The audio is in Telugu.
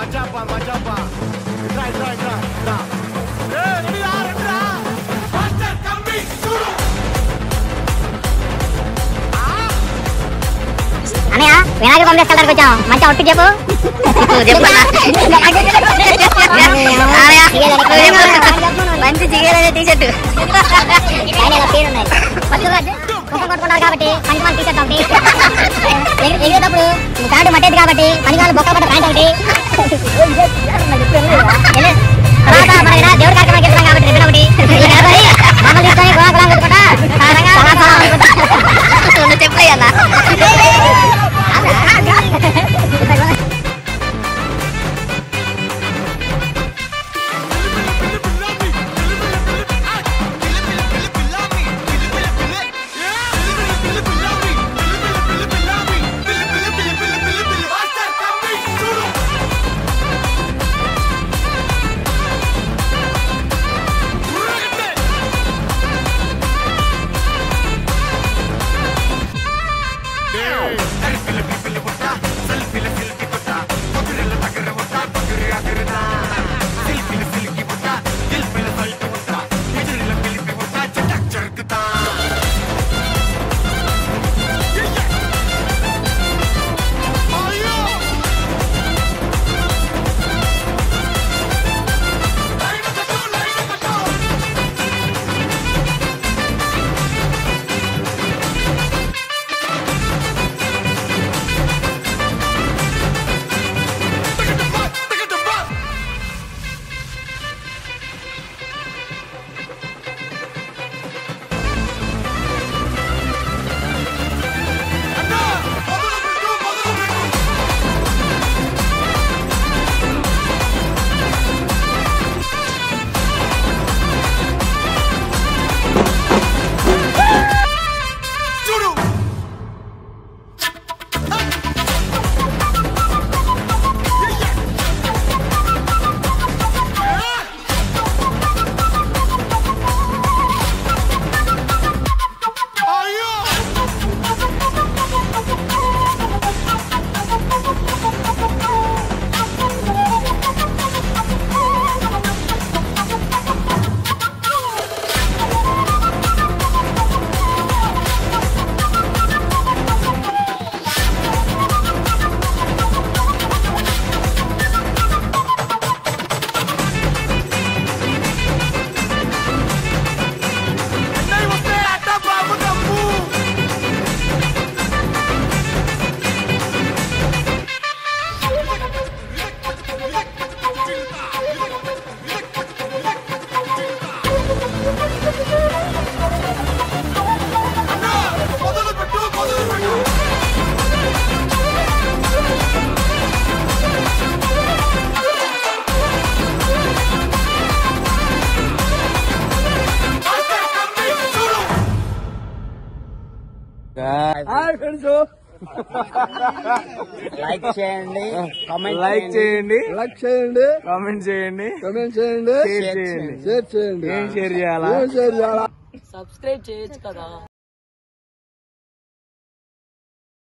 మజాపా మజాపా ఇట్రా ఇట్రా ఇట్రా రా ఏ రెడీ రా రెడీ రా మాస్టర్ కమింగ్ చూడు అన్నయ్య వినాయక కాంప్లెక్స్ కలర్కి వచ్చాం మంచి ఒట్టు చెప్పు మంచి జిగేలనే టీ షర్ట్ పేరున్నాయి ఫస్ట్ రోజు కుప్పం కొట్టుకుంటారు కాబట్టి పని మన టీ షర్ట్ ఒకటి ఎగిరి- ఎగిరేటప్పుడు ప్యాంటు మట్టేది కాబట్టి పనికాలు బొక్క పట్ట ప్యాంట్ ఒకటి వెళ్ళే. తర్వాత మన ఇక్కడ దేవుడి కార్యక్రమానికి వెళ్తున్నాం కాబట్టి రిబ్బన్ ఒకటి మమ్మల్ని తీసుకొని గుణా గుణా కొట్టుకుంటా ఆ రంగా సలా సలా అనుకుంటా. నువ్వు చెప్పయ్యా మాస్టర్ కమింగ్ చూడు చూడు అయ్యో అన్నయ్య వస్తే అట్ట బాబు డబ్బు అన్నా మొదలు పెట్టు మొదలు పెట్టు మాస్టర్ కమింగ్ చూడు లైక్ చేయండి కామెంట్ లైక్ చేయండి లైక్ చేయండి కామెంట్ చేయండి కమెంట్ చేయండి షేర్ చేయండి షేర్ చేయండి ఏం షేర్ చేయాలా ఏం షేర్ చేయాలా సబ్స్క్రైబ్ చేయొచ్చు కదా